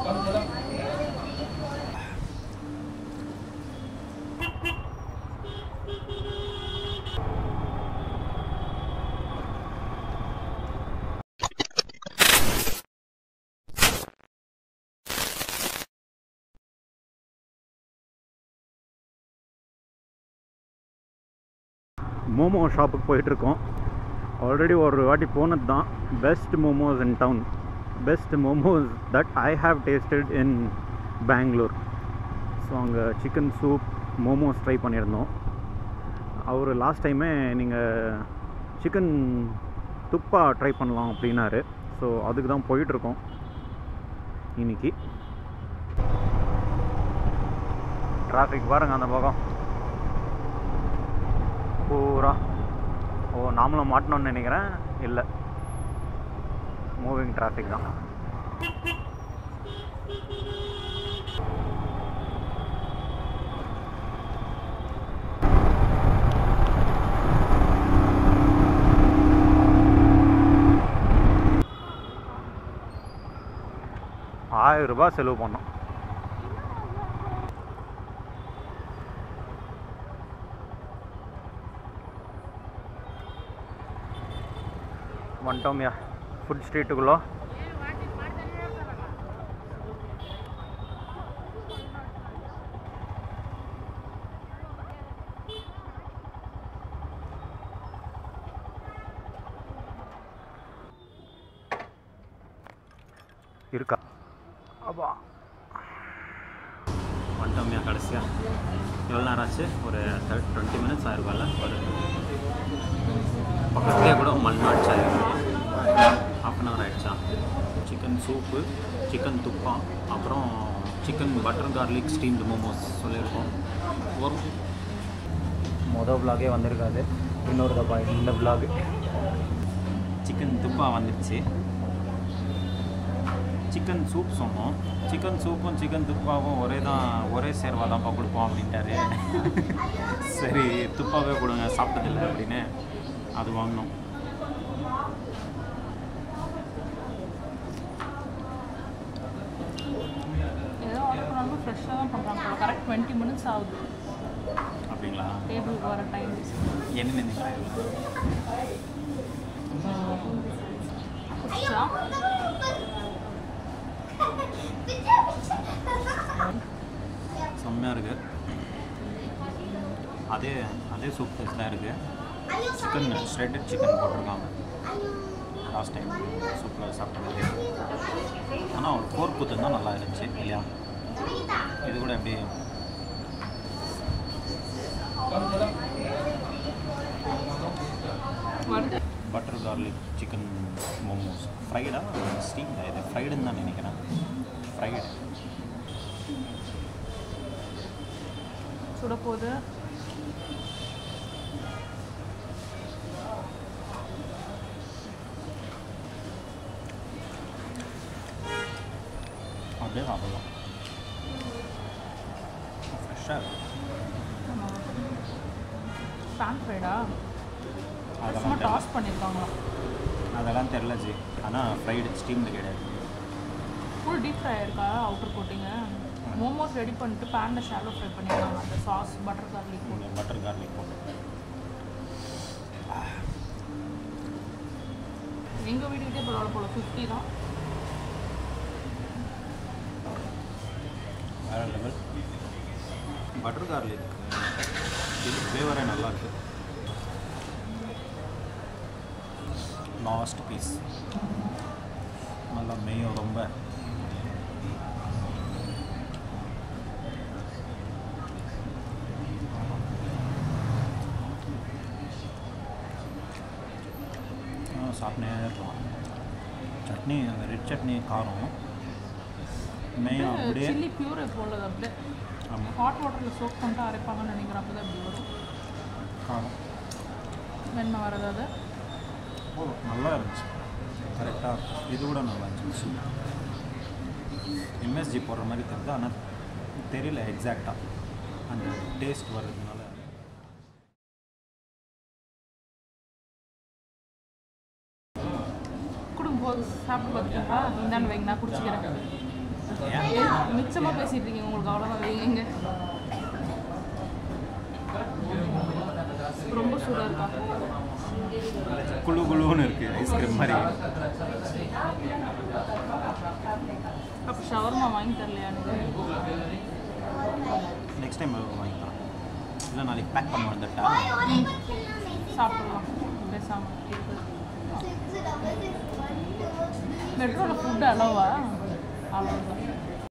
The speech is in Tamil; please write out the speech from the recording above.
மோமோ ஷாப்புக்கு போயிட்டுருக்கோம் ஆல்ரெடி ஒரு வாட்டி போனது தான் best momos in town best momos that I have tasted in Bangalore so அங்கே சிக்கன் சூப் மோமோஸ் ட்ரை பண்ணியிருந்தோம் அவர் லாஸ்ட் டைமே நீங்கள் சிக்கன் துப்பா ட்ரை பண்ணலாம் அப்படின்னாரு ஸோ அதுக்கு தான் போயிட்டுருக்கோம் இன்னைக்கு டிராஃபிக் பாருங்க அந்த பக்கம் பூரா ஓ நாமளும் மாட்டணும்னு நினைக்கிறேன் இல்லை மூவிங் டிராஃபிக் தான் ஆயிரம் ரூபாய் செலவு பண்ணோம் வந்துட்டோம்யா ஃபுட் ஸ்ட்ரீட்டுக்குள்ளே இருக்கா அப்பா வந்துட்டோம்யா கடைசியாக எவ்வளோ நேரம் ஆச்சு ஒரு டுவெண்ட்டி மினிட்ஸ் ஆயிருக்கும்ல ஒரு பக்கத்துலேயே கூட மண் அடிச்சா ஹாஃப் அன் ஹவர் ஆகிடுச்சா சிக்கன் சூப்பு சிக்கன் துப்பா அப்புறம் chicken butter garlic steamed momos சொல்லியிருக்கோம் ஒரு மொதல் விலாகே வந்திருக்காது இன்னொரு தப்பா இந்த விலாகு சிக்கன் துப்பா வந்துடுச்சு சிக்கன் சூப் சொன்னோம் சிக்கன் சூப்பும் சிக்கன் துப்பாவும் ஒரே தான் ஒரே சேர்வா தான்ப்பா கொடுப்போம் அப்படின்ட்டாரு சரி துப்பாவே கொடுங்க சாப்பிட்டதில்லை அப்படின்னு அது வாங்கினோம் ஏதோ ஆர்டர் பண்ணாலும் ஃப்ரெஷ்ஷாக தான் பண்ணுறாங்க கரெக்ட் டுவெண்ட்டி மினிட்ஸ் ஆகுது அப்படிங்களா டேபிளுக்கு வர டைம் என்ன நினைக்கிறேன் பிடிச்சா செம்மையாக இருக்குது அதே அதே சூப் டேஸ்ட் தான் இருக்குது சிக்கன் ஷ்ரெட்டட் சிக்கன் போட்டிருக்காங்க லாஸ்ட் டைம் சூப்பில் சாப்பிட்டது ஆனால் ஒரு ஃபோர் குத்து தான் நல்லா இருந்துச்சு இல்லையா இது கூட எப்படி வருது பட்டர் கார்லிக் சிக்கன் மோமோஸ் ஃப்ரைடா ஸ்டீம் இது ஃப்ரைடுன்னு தான் நினைக்கிறேன் ஃப்ரைடு சுட போகுது அப்படியே சாப்பிடலாம் ஃப்ரெஷ்ஷாக இருக்குது பேன் ஃப்ரைடா சும்மா அதெல்லாம் தெரியல டாஸ் பண்ணியிருக்காங்களா அதெல்லாம் தெரில ஜி ஆனால் ஃப்ரைடு ஸ்டீம்டு கிடையாது ஃபுல் டீப் ஃப்ரை இருக்கா அவுட்டர் கோட்டிங்க மோமோஸ் ரெடி பண்ணிட்டு பேனில் ஷாலோ ஃப்ரை பண்ணியிருக்காங்க அந்த சாஸ் பட்டர் கார்லிக் போட்டு பட்டர் கார்லிக் போட்டு எங்கள் வீட்டுக்கிட்டே பரவாயில்ல போல ஃபிஃப்டி தான் வேறு லெவல் பட்டர் கார்லிக் இது ஃப்ளேவரே நல்லா இருக்கு லாஸ்ட் பீஸ் நல்லா மெய்யும் ரொம்ப ஆ, சாப்பிட்டே இருக்கலாம் சட்னி அந்த ரெட் சட்னி காரம் மெய்யும் அப்படியே சில்லி பியூரே போல அப்படியே ஆமாம் ஹாட் வாட்டரில் சோக் பண்ணிட்டு அரைப்பாங்கன்னு நினைக்கிறேன் அப்போ தான் இப்படி வரும் காரம் வெண்ணெய் வரது அது ஓ நல்லா இருந்துச்சு கரெக்டாக இது கூட நல்லா இருந்துச்சு எம்எஸ்ஜி போடுற மாதிரி தெரியுது ஆனால் தெரியல எக்ஸாக்டாக அந்த டேஸ்ட் வர்றதுனால கொடுங்க போது சாப்பிட்டு பார்த்துட்டா இந்தாண்டு வைங்க நான் குடிச்சிக்கிறேன் மிச்சமாக பேசிட்டு இருக்கீங்க உங்களுக்கு அவ்வளோதான் வைங்க ரொம்ப சூடாக இருக்கா குழு குழுன்னு இருக்குது ஐஸ்கிரீம் மாதிரி அப்போ ஷவர்மா வாங்கி தரலையா எனக்கு நெக்ஸ்ட் டைம் வாங்கிக்கலாம் இல்லை நாளைக்கு பேக் பண்ண வந்துட்டா சாப்பிடலாம் பேசாமல் மெட்ரோவில் ஃபுட்டு அளவா அவ்வளோதான்